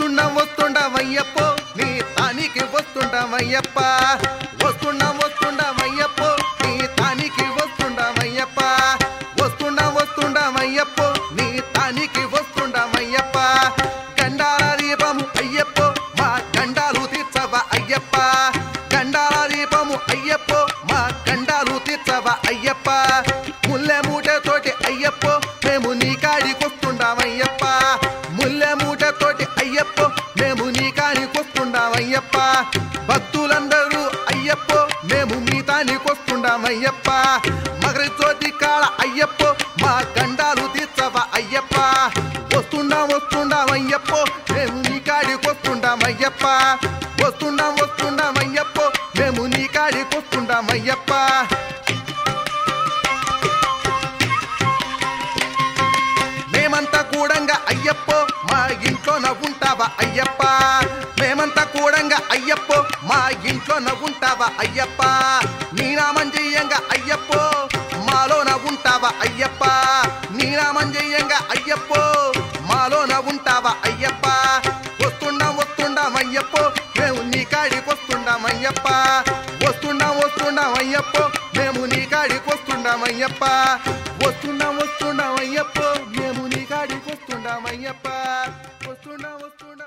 వస్తున్నా వస్తుండవయ్యప్పో నీ తానికి వస్తుండవయ్యప్ప వస్తున్నా వస్తుండవయ్యప్పో నీ తానికి వస్తుండవయ్యప్ప వస్తున్నా వస్తుండవయ్యప్పో నీ తానికి వస్తుండవయ్యప్ప గండాల దీపము అయ్యప్పో మా గండాలు తీర్చవ అయ్యప్ప గండాల దీపము అయ్యప్పో మా గండాలు తీర్చవ అయ్యప్ప ముల్లె మూటతోటి అయ్యప్పో మేము నీ కాడికొస్తుండామయ్యప్ప ముల్లె మూటతోటి అయ్యప్పో మేము నీ కాడికొస్తుండామయ్యప్ప భక్తులందరూ అయ్యప్పో మేము మీ తానికొస్తుండామయ్యప్ప మగర జ్యోతి కాళ అయ్యప్పో మా గండాలు తీర్చవ అయ్యప్ప వస్తుండా వస్తుండామయ్యప్పో మేము నీ కాడికొస్తుండామయ్యప్ప వస్తుండా వస్తుండామయ్యప్పో మేము నీ కాడికొస్తుండామయ్యప్ప మేమంతా కూడంగా అయ్యప్పో మా ఇంట్లో నవ్వుంటావా అయ్యప్ప మేమంతా కూడంగా అయ్యప్పో మా ఇంట్లో నవ్వుంటావా అయ్యప్ప నీ నామం చెయ్యంగా అయ్యప్పో మాలో నవ్వుంటావా అయ్యప్ప నీ నామం చెయ్యంగా అయ్యప్పో మాలో నవ్వుంటావా అయ్యప్ప వస్తుండాం వస్తుండాం అయ్యప్పో మేము నీ కాడికి వస్తుండాం అయ్యప్ప వస్తుండాం వస్తుండాం అయ్యప్పో మేము నీ కాడికి వస్తుండాం అయ్యప్ప వస్తున్నాం వస్తున్నాం అయ్యప్పో మేము నీ కాడికి వస్తుండాం అయ్యప్ప వస్తున్నాం వస్తున్నాం